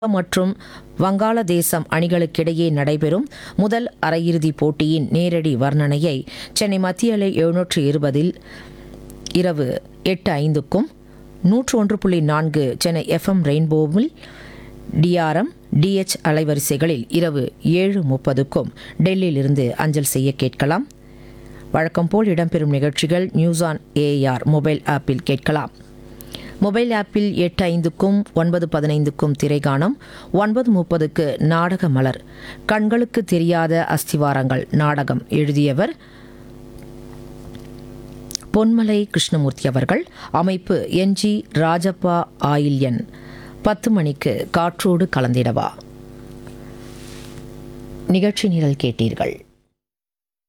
மற்றும் வங்காளதேசம் அணிகளுக்கிடையே நடைபெறும் முதல் அரையிறுதிப் போட்டியின் நேரடி வர்ணனையை சென்னை மத்திய அலை எழுநூற்று இருபதில் இரவு எட்டு ஐந்துக்கும் நூற்று ஒன்று புள்ளி நான்கு சென்னை எஃப்எம் ரெயின்போவில் டிஆர்எம் டிஎச் அலைவரிசைகளில் இரவு ஏழு முப்பதுக்கும் டெல்லியிலிருந்து அஞ்சல் செய்ய கேட்கலாம் வழக்கம் போல் இடம்பெறும் நிகழ்ச்சிகள் நியூஸ் ஆன் ஏஆர் மொபைல் ஆப்பில் கேட்கலாம் மொபைல் ஆப்பில் எட்டு ஐந்துக்கும் ஒன்பது பதினைந்துக்கும் திரைகாணம் ஒன்பது முப்பதுக்கு நாடக மலர் கண்களுக்கு தெரியாத அஸ்திவாரங்கள் நாடகம் எழுதியவர் பொன்மலை கிருஷ்ணமூர்த்தி அவர்கள் அமைப்பு என்ஜி ராஜப்பா ஆயில்யன் பத்து மணிக்கு காற்றோடு கலந்திடவா நிகழ்ச்சி நிரல் கேட்டீர்கள்